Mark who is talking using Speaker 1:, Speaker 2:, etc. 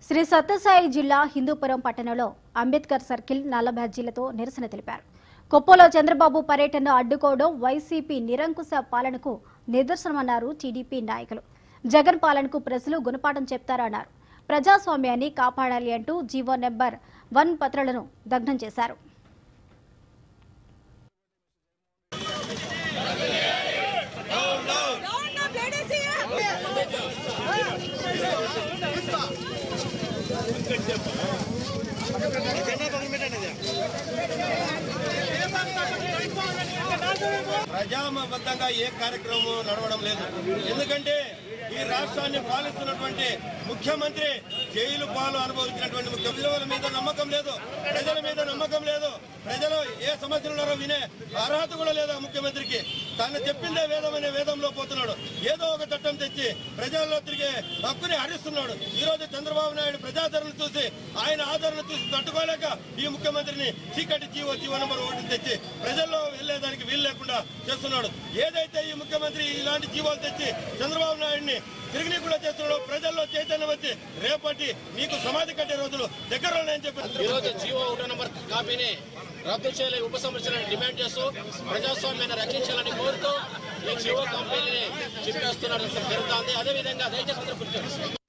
Speaker 1: శ్రీ సత్యసాయి జిల్లా హిందూపురం పట్టణంలో అంబేద్కర్ సర్కిల్ నల్ల బ్యాడ్జీలతో నిరసన తెలిపారు కొప్పలో చంద్రబాబు పర్యటనను అడ్డుకోవడం వైసీపీ నిరంకుశ పాలనకు నిదర్శనమన్నారు టీడీపీ నాయకులు జగన్ పాలనకు ప్రజలు గుణపాఠం చెప్తారన్నారు ప్రజాస్వామ్యాన్ని కాపాడాలి అంటూ జీవో నెంబర్ వన్ పత్రాలను దగ్ధం చేశారు
Speaker 2: Round up, ladies here.
Speaker 3: ప్రజాబద్ధంగా ఏ కార్యక్రమం నడవడం లేదు ఎందుకంటే ఈ రాష్ట్రాన్ని పాలిస్తున్నటువంటి ముఖ్యమంత్రి జైలు పాలు అనుభవించినటువంటి ముఖ్య విలువల మీద నమ్మకం లేదు ప్రజల మీద నమ్మకం లేదు ప్రజలు ఏ సమస్యలు ఉన్నారో వినే అర్హత కూడా లేదు ఆ ముఖ్యమంత్రికి తను చెప్పిందే వేదం అనే వేదంలో పోతున్నాడు ఏదో ఒక చట్టం తెచ్చి ప్రజల్లో తిరిగే హక్కుని హరిస్తున్నాడు ఈ రోజు చంద్రబాబు నాయుడు ప్రజాదరణ చూసి ఆయన ఆదరణ చూసి తట్టుకోలేక ఈ ముఖ్యమంత్రిని చీకటి జీవో జీవో నెంబర్ ఒకటి తెచ్చి ప్రజల్లో వెళ్లేదానికి వీలు లేకుండా చేస్తున్నాడు ఏదైతే ఈ ముఖ్యమంత్రి ఇలాంటి జీవోలు తెచ్చి చంద్రబాబు నాయుడిని తిరిగి కూడా చేస్తున్నాడు ప్రజల్లో చైతన్యం వచ్చి రేపటి నీకు సమాధి కట్టే రోజులు దగ్గరలోనే చెప్పి
Speaker 4: ఈ రోజు జీవో ఒకటో నంబర్ కాపీని రద్దు చేయాలని ఉపసంహరించాలని డిమాండ్ చేస్తూ ప్రజాస్వామ్యాన్ని రక్షించాలని కోరుతూ ఈ జీవో కంపెనీని చింపేస్తున్నారు జరుగుతోంది అదేవిధంగా దయచేసి అందరూ గుర్తు